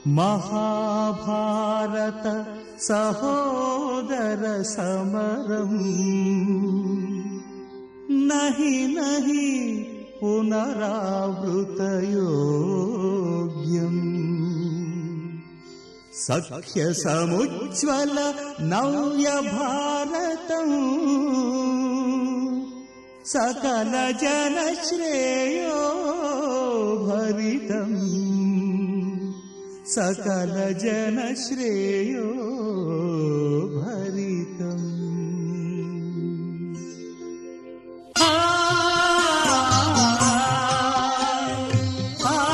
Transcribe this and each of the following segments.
మహాభారత సహోదర సమరం నహి నహి పునరావృతయోగ్యం సఖ్య సముజ్వల నవ్య భారతం సకల జన శ్రేయో భరితం సకల జన శ్రేయో భరితం ఆ ఆ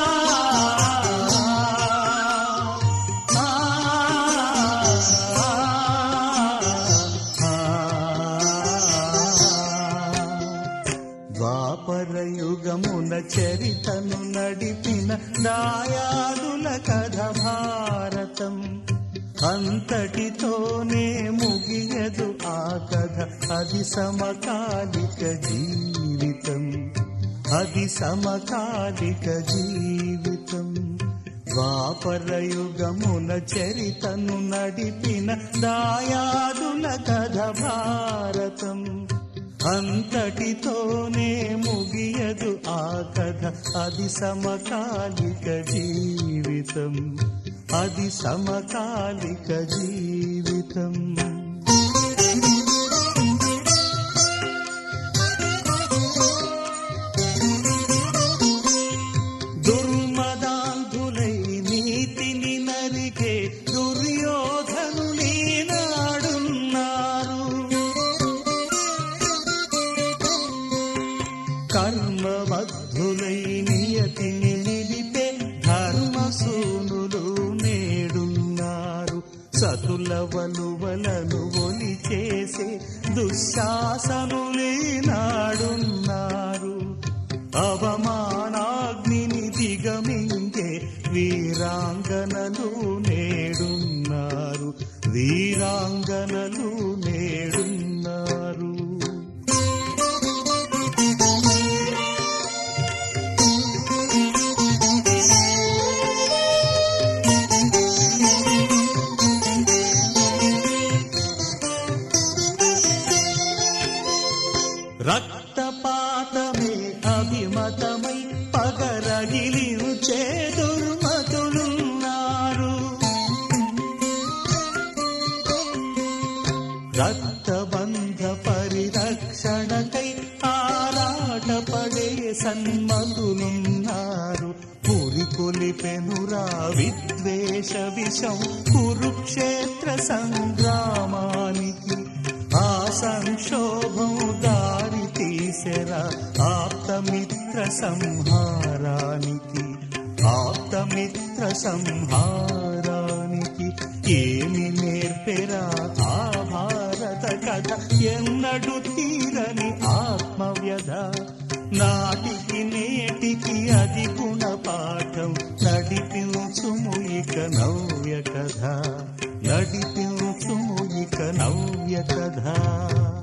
ద్వాపరయుగమున చరితను నడిపిన దాయాదుల కథ భారతం అంతటితోనే ముగియదు ఆ కథ అది సమకాలిక జీవితం అది సమకాలిక జీవితం ద్వాపరయుగమున చరితను నడిపిన దాయాదుల కథ భారతం అంతటితోనే ముగియదు ఆ కథ అది సమకాలిక జీవితం అది సమకాలిక జీవితం దుర్మదాంధులై నీతిని నరికే దుర్యోధనులీనాడున్నారు కర్మబద్ధులై నియతిని నిలిపే ధర్మసూనులు నేడున్నారు సతుల వలువలను ఒలి చేసే దుశ్శాసనులీనాడున్నారు అవమానాగ్నిని దిగమింగే వీరాంగనలు నేడున్నారు వీరాంగనలు నేడున్నారు రక్తపాతమే అభిమతమై పగరగిలించే దుర్మతులున్నారు రక్తబంధ పరిరక్షణకై ఆరాటపడే సన్మతులున్నారు పురి కొలిపెనురా విద్వేష విషం కురుక్షేత్ర సంగ్రామానికి ఆ సంక్షోభం దారి తీసెరా ఆప్తమిత్ర సంహారానికి ఆప్తమిత్ర సంహారానికి ఏమి నేర్పెరా ఆ భారత కథ ఎన్నడు తీరని ఆత్మవ్యధ నాటికి నేటికి అది గుణపాఠం నడిపించుము ఇక నవ్య కథ నడిపించుము ఇక నవ్య కథ